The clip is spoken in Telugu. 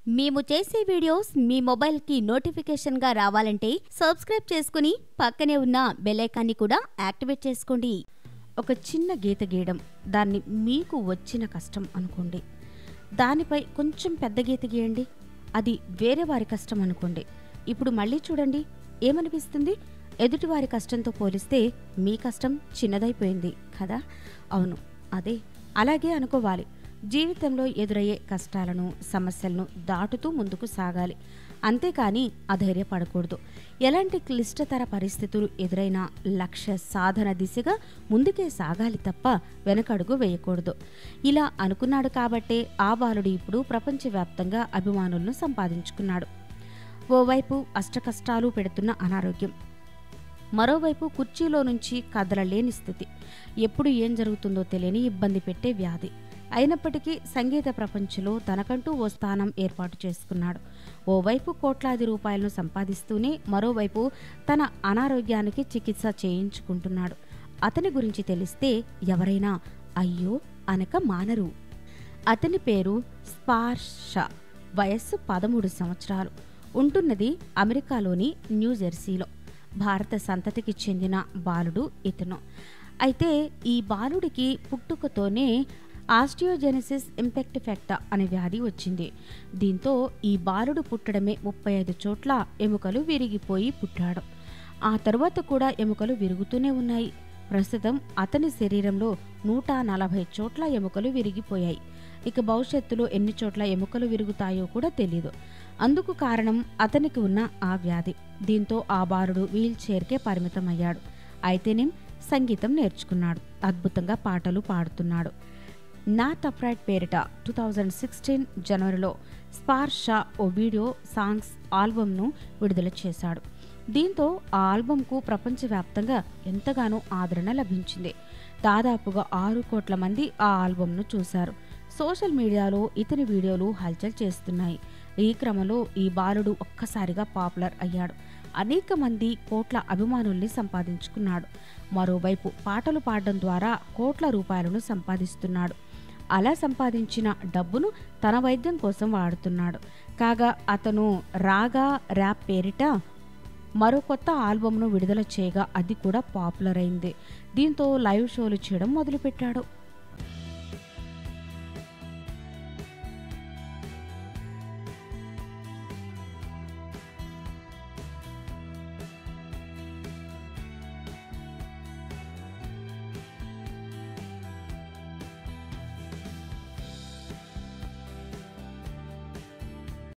మేము చేసే వీడియోస్ మీ మొబైల్కి నోటిఫికేషన్గా రావాలంటే సబ్స్క్రైబ్ చేసుకుని పక్కనే ఉన్న బెల్లైకాన్ని కూడా యాక్టివేట్ చేసుకోండి ఒక చిన్న గీత గీయడం దాన్ని మీకు వచ్చిన కష్టం అనుకోండి దానిపై కొంచెం పెద్ద గీత గీయండి అది వేరే వారి కష్టం అనుకోండి ఇప్పుడు మళ్ళీ చూడండి ఏమనిపిస్తుంది ఎదుటివారి కష్టంతో పోలిస్తే మీ కష్టం చిన్నదైపోయింది కదా అవును అదే అలాగే అనుకోవాలి జీవితంలో ఎదురయ్యే కష్టాలను సమస్యలను దాటుతూ ముందుకు సాగాలి అంతేకాని అధైర్యపడకూడదు ఎలాంటి క్లిష్టతర పరిస్థితులు ఎదురైనా లక్ష్య సాధన దిశగా ముందుకే సాగాలి తప్ప వెనకడుగు వేయకూడదు ఇలా అనుకున్నాడు కాబట్టే ఆ బాలుడు ఇప్పుడు ప్రపంచవ్యాప్తంగా అభిమానులను సంపాదించుకున్నాడు ఓవైపు అష్టకష్టాలు పెడుతున్న అనారోగ్యం మరోవైపు కుర్చీలో నుంచి కదలలేని స్థితి ఎప్పుడు ఏం జరుగుతుందో తెలియని ఇబ్బంది పెట్టే వ్యాధి అయినప్పటికీ సంగీత ప్రపంచంలో తనకంటూ ఓ స్థానం ఏర్పాటు చేసుకున్నాడు ఓవైపు కోట్లాది రూపాయలను సంపాదిస్తూనే మరోవైపు తన అనారోగ్యానికి చికిత్స చేయించుకుంటున్నాడు అతని గురించి తెలిస్తే ఎవరైనా అయ్యో అనక మానరు అతని పేరు స్పార్ష వయస్సు పదమూడు సంవత్సరాలు ఉంటున్నది అమెరికాలోని న్యూజెర్సీలో భారత సంతతికి చెందిన బాలుడు ఇతను అయితే ఈ బాలుడికి పుట్టుకతోనే ఆస్టియోజెనసిస్ ఇంపెక్టిఫెక్టా అనే వ్యాధి వచ్చింది దీంతో ఈ బాలుడు పుట్టడమే ముప్పై ఐదు చోట్ల ఎముకలు విరిగిపోయి పుట్టాడు ఆ తరువాత కూడా ఎముకలు విరుగుతూనే ఉన్నాయి ప్రస్తుతం అతని శరీరంలో నూట నలభై చోట్ల ఎముకలు విరిగిపోయాయి ఇక భవిష్యత్తులో ఎన్ని చోట్ల ఎముకలు విరుగుతాయో కూడా తెలియదు అందుకు కారణం అతనికి ఉన్న ఆ వ్యాధి దీంతో ఆ బాలుడు వీల్ చైర్కే పరిమితమయ్యాడు అయితేనేం సంగీతం నేర్చుకున్నాడు అద్భుతంగా పాటలు పాడుతున్నాడు నా తప్రైట్ పేరిట టూ థౌజండ్ సిక్స్టీన్ జనవరిలో స్పార్ షా ఓ వీడియో సాంగ్స్ ఆల్బమ్ను విడుదల చేశాడు దీంతో ఆ ఆల్బమ్కు ప్రపంచవ్యాప్తంగా ఎంతగానో ఆదరణ లభించింది దాదాపుగా ఆరు కోట్ల మంది ఆ ఆల్బమ్ను చూశారు సోషల్ మీడియాలో ఇతని వీడియోలు హల్చల్ చేస్తున్నాయి ఈ క్రమంలో ఈ బాలుడు ఒక్కసారిగా పాపులర్ అయ్యాడు అనేక మంది కోట్ల అభిమానుల్ని సంపాదించుకున్నాడు మరోవైపు పాటలు పాడడం ద్వారా కోట్ల రూపాయలను సంపాదిస్తున్నాడు అలా సంపాదించిన డబ్బును తన వైద్యం కోసం వాడుతున్నాడు కాగా అతను రాగా ర్యాప్ పేరిట మరో కొత్త ఆల్బమ్ను విడుదల చేయగా అది కూడా పాపులర్ అయింది దీంతో లైవ్ షోలు చేయడం మొదలుపెట్టాడు